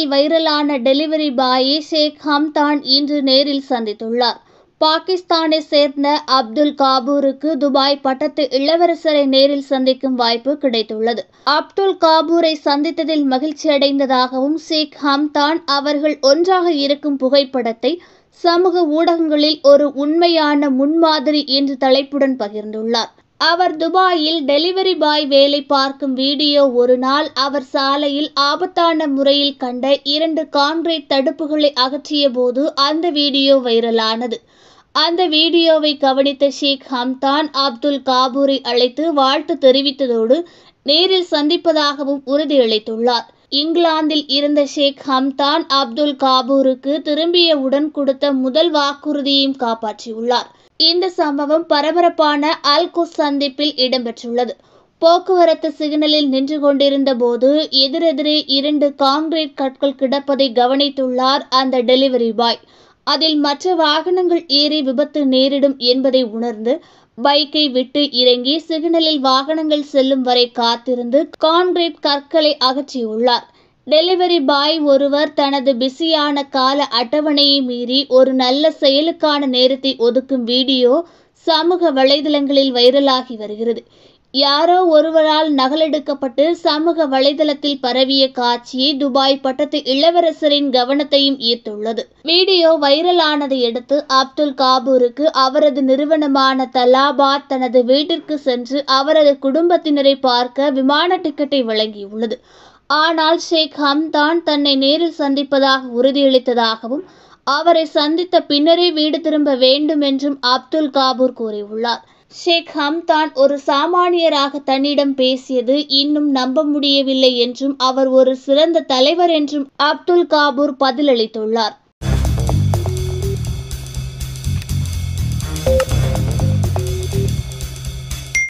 சிக்னலில் வைரலான டெலிவரி பாயை ஷேக் ஹம்தான் இன்று நேரில் சந்தித்துள்ளார் பாகிஸ்தானை சேர்ந்த அப்துல் காபூருக்கு துபாய் பட்டத்து இளவரசரை நேரில் சந்திக்கும் வாய்ப்பு கிடைத்துள்ளது அப்துல் காபூரை சந்தித்ததில் மகிழ்ச்சி அடைந்ததாகவும் ஷேக் ஹம்தான் அவர்கள் ஒன்றாக இருக்கும் புகைப்படத்தை சமூக ஊடகங்களில் ஒரு உண்மையான முன்மாதிரி என்று தலைப்புடன் பகிர்ந்துள்ளார் அவர் துபாயில் டெலிவரி பாய் வேலை பார்க்கும் வீடியோ ஒரு நாள் அவர் சாலையில் ஆபத்தான முறையில் கண்ட இரண்டு கான்கிரீட் தடுப்புகளை அகற்றிய போது அந்த வீடியோ வைரலானது அந்த வீடியோவை கவனித்த ஷேக் ஹம்தான் அப்துல் காபூரை அழைத்து வாழ்த்து தெரிவித்ததோடு நேரில் சந்திப்பதாகவும் உறுதியளித்துள்ளார் இங்கிலாந்தில் இருந்த ஷேக் ஹம்தான் அப்துல் காபூருக்கு திரும்பியவுடன் கொடுத்த முதல் வாக்குறுதியையும் காப்பாற்றியுள்ளார் இந்த சம்பவம் பரபரப்பான அல்குஸ் சந்திப்பில் இடம்பெற்றுள்ளது போக்குவரத்து சிக்னலில் நின்று கொண்டிருந்த போது எதிரெதிரே இரண்டு கான்கிரீட் கற்கள் கிடப்பதை கவனித்துள்ளார் அந்த டெலிவரி பாய் அதில் மற்ற வாகனங்கள் ஏறி விபத்து நேரிடும் என்பதை உணர்ந்து பைக்கை விட்டு இறங்கி சிக்னலில் வாகனங்கள் செல்லும் வரை காத்திருந்து கான்கிரீட் கற்களை அகற்றியுள்ளார் டெலிவரி பாய் ஒருவர் தனது பிஸியான கால அட்டவணையை மீறி ஒரு நல்ல செயலுக்கான நேரத்தை ஒதுக்கும் வீடியோ சமூக வலைதளங்களில் வைரலாகி வருகிறது யாரோ ஒருவரால் நகலெடுக்கப்பட்டு சமூக வலைதளத்தில் பரவிய காட்சியை துபாய் பட்டத்து இளவரசரின் கவனத்தையும் ஈர்த்துள்ளது வீடியோ வைரலானதை அடுத்து அப்துல் காபூருக்கு அவரது நிறுவனமான தலாபாத் தனது வீட்டிற்கு சென்று அவரது குடும்பத்தினரை பார்க்க விமான டிக்கெட்டை வழங்கியுள்ளது ஆனால் ஷேக் ஹம்தான் தன்னை நேரில் சந்திப்பதாக உறுதியளித்ததாகவும் அவரை சந்தித்த பின்னரே வீடு திரும்ப வேண்டும் என்றும் அப்துல் காபூர் கூறியுள்ளார் ஷேக் ஹம்தான் ஒரு சாமானியராக தன்னிடம் பேசியது இன்னும் நம்ப முடியவில்லை என்றும் அவர் ஒரு சிறந்த தலைவர் என்றும் அப்துல் காபூர் பதிலளித்துள்ளார்